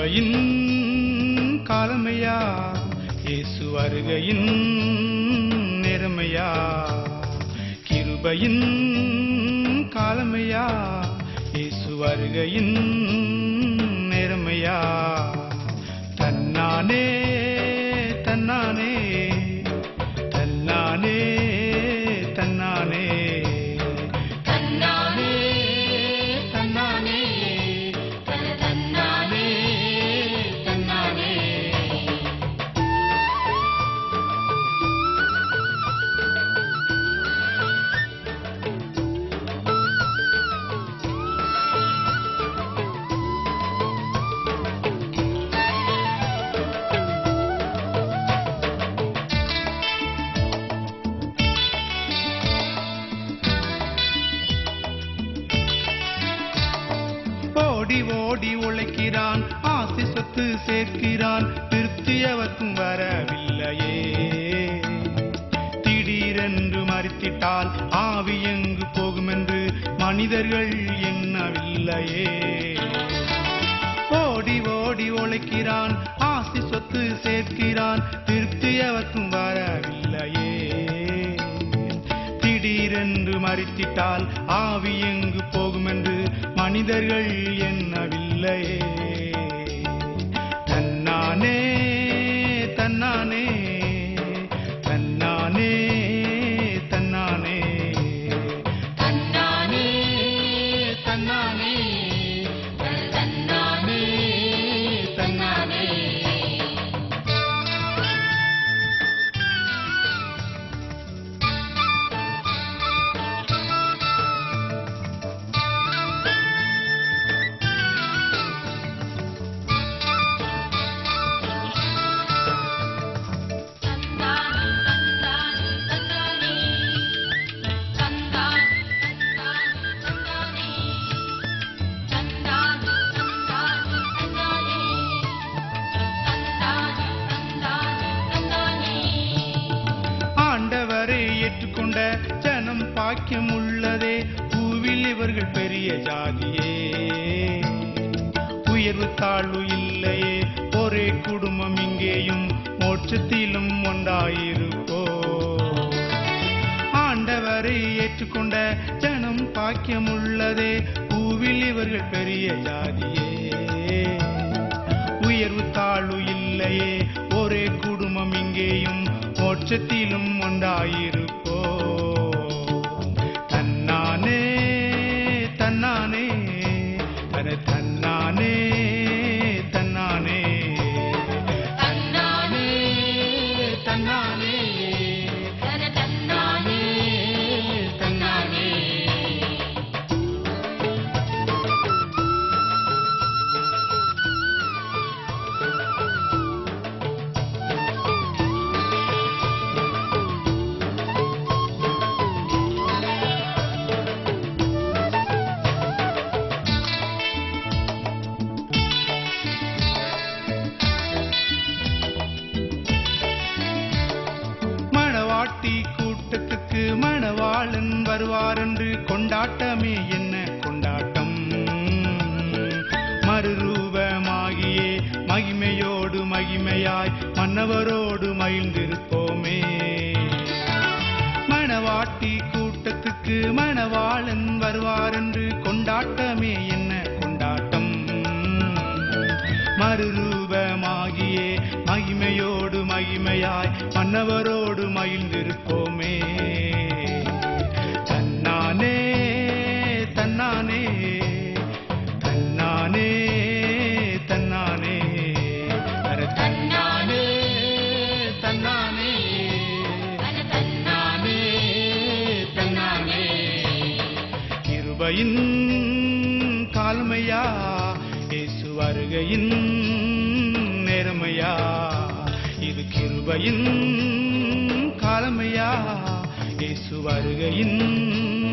கிருபையின் காலமையா இயேசு வருகையின் நேரமையா கிருபையின் காலமையா இயேசு வருகையின் நேரமையா தன்னானே தன்னானே தன்னானே தன்னானே தன்னானே தன்னானே தன்னானே தன்னானே ஓடி ஓடி உழைக்கிறான் ஆசை சொத்து சேர்க்கிறான் திருப்தி அவர்க்கும் வரவில்லையே திடீரென்று மறித்திட்டால் ஆவி எங்கு போகும் என்று மனிதர்கள் எண்ணவில்லையே ஓடி ஓடி உழைக்கிறான் ஆசை சொத்து சேர்க்கிறான் திருப்தி அவர்க்கும் வரவில்லையே திடீரென்று மறித்திட்டால் ஆவி எங்கு போகும் என்று மனிதர்கள் எண்ணவில்லையே தன்னானே தன்னானே தன்னானே தன்னானே தன்னானே தன்னானே தன்னானே தன்னானே ஆண்டவரை ஏற்றுக்கொண்ட ஜனம் பாக்கியம் உள்ளதே பூவில் இவர்கள் பெரிய ஜாதியே உயர்வு தாழ்வு இல்லையே ஒரே குடும்பம் இங்கேயும் மோட்சத்திலும் ஒன்றாயிருப்போ ஆண்டவரை ஏற்றுக்கொண்ட ஜனம் பாக்கியம் உள்ளதே பூவில் இவர்கள் பெரிய ஜாதியே உயர்வு தாழ்வு இல்லையே ஒரே குடும்பம் இங்கேயும் மோட்சத்திலும் ஒன்றாயிருப்போ தன்னானே தன்னானே அட தன்னானே தன்னானே தன்னானே தன்னானே தன்னானே தன்னானே மணவாட்டி கூட்டத்துக்கு மணவாளன் வருவார் என்று கொண்டாட்டமே என்ன கொண்டாட்டம் மறுரூபமாகியே மகிமையோடு மகிமையாய் மன்னவரோடு மகிழ்ந்திருப்போமே மணவாட்டி கூட்டத்துக்கு மணவாளன் வருவார் என்று கொண்டாட்டமே என்ன கொண்டாட்டம் மறுரூபமாகியே மகிமையோடு மகிமையாய் மன்னவரோடு மகிழ்ந்திருப்போமே தன்னானே தன்னானே தன்னானே தன்னானே அர தன்னானே தன்னானே தன்னானே தன்னானே கிருபையின் காலமையா இயேசு வருகையின் நேரமையா இது கிருபையின் காலமையா இயேசு வருகையின்